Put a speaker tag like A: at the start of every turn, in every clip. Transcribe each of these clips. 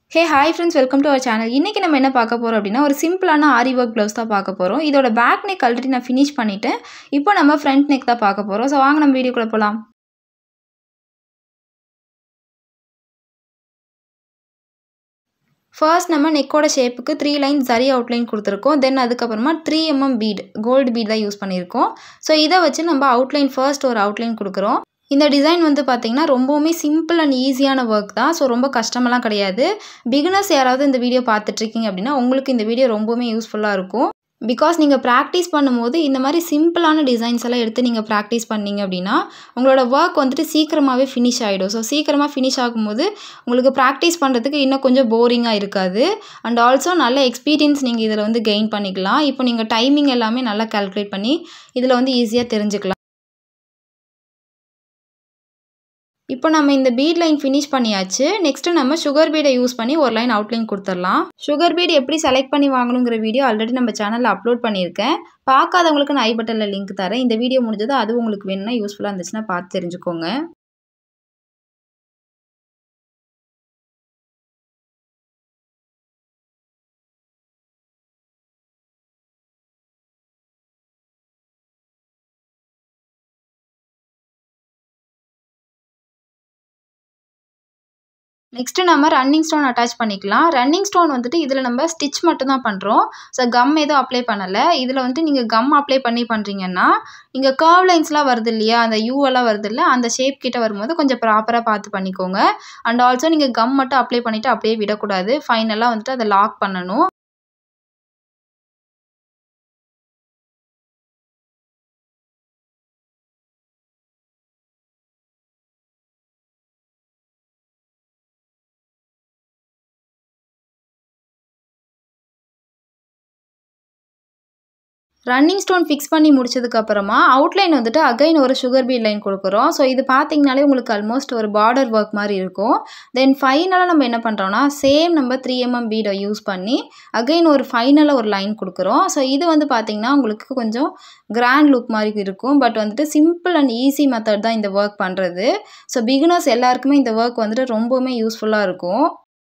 A: hey hi friends welcome to our channel இன்றைக்கி நம்ம என்ன பார்க்க போகிறோம் அப்படின்னா ஒரு சிம்பிளான ஆரி ஒர்க் ப்ளவுஸ் தான் பார்க்க போகிறோம் இதோட பேக் நெக் ஆல்ரெடி நான் ஃபினிஷ் பண்ணிவிட்டேன் இப்போ நம்ம ஃப்ரண்ட் நெக் தான் பார்க்க போகிறோம் ஸோ வாங்க நம்ம வீடியோக்குள்ளே போகலாம் ஃபர்ஸ்ட் நம்ம நெக்கோட ஷேப்புக்கு த்ரீ லைன் சரி அவுட்லைன் கொடுத்துருக்கோம் தென் அதுக்கப்புறமா three MM bead gold bead தான் யூஸ் பண்ணியிருக்கோம் ஸோ இதை வச்சு நம்ம அவுட்லைன் ஃபர்ஸ்ட் ஒரு அவுட்லைன் கொடுக்குறோம் இந்த டிசைன் வந்து பார்த்திங்கன்னா ரொம்பவுமே சிம்பிள் அண்ட் ஈஸியான ஒர்க் தான் ஸோ ரொம்ப கஷ்டமெல்லாம் கிடையாது பிகினர்ஸ் யாராவது இந்த வீடியோ பார்த்துட்ருக்கீங்க அப்படின்னா உங்களுக்கு இந்த வீடியோ ரொம்பவுமே யூஸ்ஃபுல்லாக இருக்கும் பிகாஸ் நீங்கள் ப்ராக்டிஸ் பண்ணும்போது இந்த மாதிரி சிம்பிளான டிசைன்ஸ் எல்லாம் எடுத்து நீங்கள் ப்ராக்டிஸ் பண்ணீங்க அப்படின்னா உங்களோட ஒர்க் வந்துட்டு சீக்கிரமாகவே ஃபினிஷ் ஆகிடும் ஸோ சீக்கிரமாக ஃபினிஷ் ஆகும்போது உங்களுக்கு ப்ராக்டிஸ் பண்ணுறதுக்கு இன்னும் கொஞ்சம் போரிங்காக இருக்காது அண்ட் ஆல்சோ நல்ல எக்ஸ்பீரியன்ஸ் நீங்கள் இதில் வந்து கெயின் பண்ணிக்கலாம் இப்போ நீங்கள் டைமிங் எல்லாமே நல்லா கால்குலேட் பண்ணி இதில் வந்து ஈஸியாக தெரிஞ்சுக்கலாம் இப்போ நம்ம இந்த பீட் லைன் ஃபினிஷ் பண்ணியாச்சு நெக்ஸ்ட்டு நம்ம சுகர் பீடை யூஸ் பண்ணி ஒரு லைன் அவுட்லைன் கொடுத்துடலாம் சுகர் பீட் எப்படி செலக்ட் பண்ணி வாங்கணுங்கிற வீடியோ ஆல்ரெடி நம்ம சேனலில் அப்லோட் பண்ணியிருக்கேன் பார்க்காதவங்களுக்கு நான் ஐ பட்டனில் லிங்க் தரேன் இந்த வீடியோ முடிஞ்சது அது உங்களுக்கு வேணும்னா யூஸ்ஃபுல்லாக இருந்துச்சுன்னா பார்த்து தெரிஞ்சுக்கோங்க நெக்ஸ்ட்டு நம்ம ரன்னிங் ஸ்டோன் அட்டாச் பண்ணிக்கலாம் ரன்னிங் ஸ்டோன் வந்துட்டு இதில் நம்ம ஸ்டிச் மட்டும் தான் பண்ணுறோம் ஸோ கம் எதுவும் அப்ளை பண்ணலை இதில் வந்துட்டு நீங்கள் கம் அப்ளை பண்ணி பண்ணுறீங்கன்னா நீங்கள் கர்வ் லைன்ஸ்லாம் வருது இல்லையா அந்த யூவெல்லாம் வருது இல்லை அந்த ஷேப் கிட்ட வரும்போது கொஞ்சம் ப்ராப்பராக பார்த்து பண்ணிக்கோங்க அண்ட் ஆல்சோ நீங்கள் கம் மட்டும் அப்ளை பண்ணிவிட்டு அப்படியே விடக்கூடாது ஃபைனலாக வந்துட்டு அதை லாக் பண்ணணும் ரன்னிங் ஸ்டோன் ஃபிக்ஸ் பண்ணி முடிச்சதுக்கப்புறமா அவுட்லைன் வந்துட்டு அகைன் ஒரு சுகர் பீட் லைன் கொடுக்குறோம் ஸோ இது பார்த்தீங்கனாலே உங்களுக்கு ஆல்மோஸ்ட் ஒரு பார்டர் ஒர்க் மாதிரி இருக்கும் தென் ஃபைனலாக நம்ம என்ன பண்ணுறோம்னா சேம் நம்ம த்ரீ எம்எம் பீடை யூஸ் பண்ணி அகைன் ஒரு ஃபைனலாக ஒரு லைன் கொடுக்குறோம் ஸோ இது வந்து பார்த்திங்கன்னா உங்களுக்கு கொஞ்சம் கிராண்ட் லுக் மாதிரி இருக்கும் பட் வந்துட்டு சிம்பிள் அண்ட் ஈஸி மெத்தட் தான் இந்த ஒர்க் பண்ணுறது ஸோ பிகினர்ஸ் எல்லாருக்குமே இந்த ஒர்க் வந்துட்டு ரொம்பவுமே யூஸ்ஃபுல்லாக இருக்கும்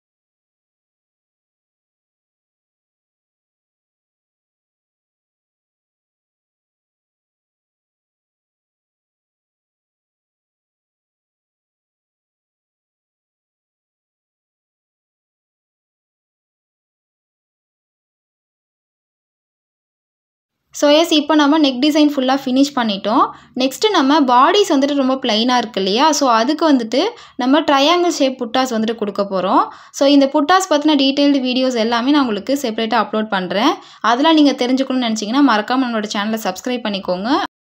A: ஸோ எஸ் இப்போ நம்ம நெக் டிசைன் ஃபுல்லாக ஃபினிஷ் பண்ணிட்டோம் நெக்ஸ்ட்டு நம்ம பாடிஸ் வந்துட்டு ரொம்ப ப்ளைனாக இருக்கு இல்லையா ஸோ அதுக்கு வந்துட்டு நம்ம ட்ரையாங்கிள் ஷேப் புட்டாஸ் வந்துட்டு கொடுக்க போகிறோம் ஸோ இந்த புட்டாஸ் பற்றின டீட்டெயில்டு வீடியோஸ் எல்லாமே நான் உங்களுக்கு செப்பரேட்டாக அப்லோட் பண்ணுறேன் அதெல்லாம் நீங்கள் தெரிஞ்சுக்கணும்னு நினச்சிங்கன்னா மறக்காமல் நம்மளோட சேனலை சப்ஸ்கிரைப் பண்ணிக்கோங்க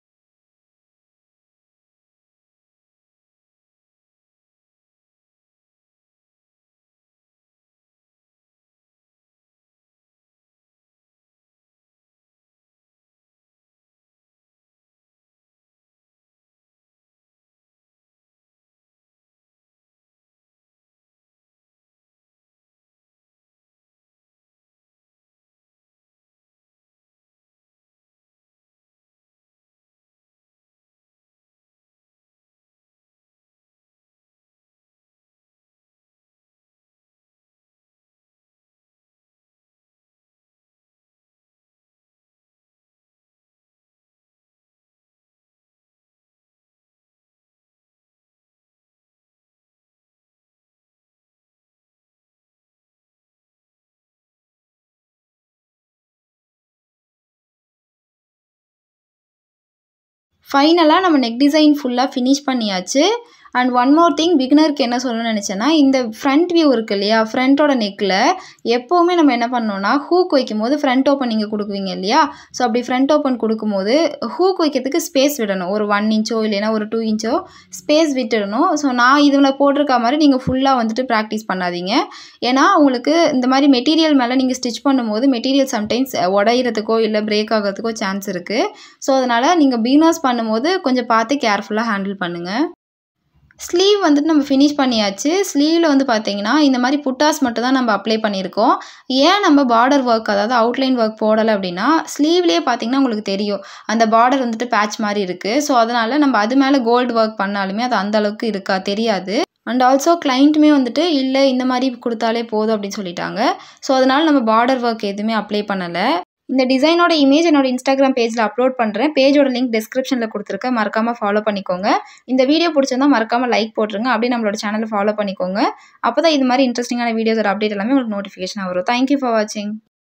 A: ஃபைனலாக நம்ம நெக் டிசைன் ஃபுல்லாக ஃபினிஷ் பண்ணியாச்சு அண்ட் ஒன் மோர் திங் பிகினருக்கு என்ன சொல்லணும்னு நினச்சேன்னா இந்த ஃப்ரண்ட் வியூ இருக்கு இல்லையா ஃப்ரண்ட்டோட நெக்கில் எப்போவுமே நம்ம என்ன பண்ணோம்னா ஹூக் வைக்கும் போது ஃப்ரண்ட் ஓப்பன் நீங்கள் கொடுக்குவீங்க இல்லையா ஸோ அப்படி ஃப்ரண்ட் ஓப்பன் கொடுக்கும்போது ஹூக் வைக்கிறதுக்கு ஸ்பேஸ் விடணும் ஒரு ஒன் இன்ச்சோ இல்லைனா ஒரு டூ இன்ச்சோ ஸ்பேஸ் விட்டுடணும் ஸோ நான் இதில் போட்டிருக்க மாதிரி நீங்கள் ஃபுல்லாக வந்துட்டு ப்ராக்டிஸ் பண்ணாதீங்க ஏன்னா உங்களுக்கு இந்த மாதிரி மெட்டீரியல் மேலே நீங்கள் ஸ்டிச் பண்ணும்போது மெட்டீரியல் சம்டைம்ஸ் உடையிறதுக்கோ இல்லை பிரேக் ஆகிறதுக்கோ சான்ஸ் இருக்குது ஸோ அதனால் நீங்கள் பீனர்ஸ் பண்ணும்போது கொஞ்சம் பார்த்து கேர்ஃபுல்லாக ஹேண்டில் பண்ணுங்கள் ஸ்லீவ் வந்துட்டு நம்ம ஃபினிஷ் பண்ணியாச்சு ஸ்லீவில் வந்து பார்த்தீங்கன்னா இந்த மாதிரி புட்டாஸ் மட்டும் தான் நம்ம அப்ளை பண்ணியிருக்கோம் ஏன் நம்ம பார்டர் ஒர்க் அதாவது அவுட்லைன் ஒர்க் போடலை அப்படின்னா ஸ்லீவ்லேயே பார்த்தீங்கன்னா உங்களுக்கு தெரியும் அந்த பார்டர் வந்துட்டு பேட்ச் மாதிரி இருக்குது ஸோ அதனால் நம்ம அது மேலே கோல்டு ஒர்க் பண்ணாலுமே அது அந்த அளவுக்கு இருக்கா தெரியாது அண்ட் ஆல்சோ கிளைண்ட்டுமே வந்துட்டு இல்லை இந்த மாதிரி கொடுத்தாலே போதும் அப்படின்னு சொல்லிட்டாங்க ஸோ அதனால் நம்ம பார்டர் ஒர்க் எதுவுமே அப்ளை பண்ணலை இந்த டிசைனோட இமேஜ் என்னோட இன்ஸ்டாகிராம் பேஜில் அப்லோட் பண்ணுறேன் பேஜோட லிங்க் டிஸ்கிரிப்ஷனில் கொடுத்துருக்கேன் மறக்காமல் ஃபாலோ பண்ணிக்கோங்க இந்த வீடியோ பிடிச்சிருந்தா மறக்காமல் லைக் போட்டுருங்க அப்படியே நம்மளோட சேனலை ஃபாலோ பண்ணிக்கோங்க அப்போ தான் இது மாதிரி இன்ட்ரெஸ்டிங்கான வீடியோஸோட அப்டேட் எல்லாமே உங்களுக்கு நோட்டிஃபிகேஷன் வரும் தேங்க்யூ ஃபார் வாட்சிங்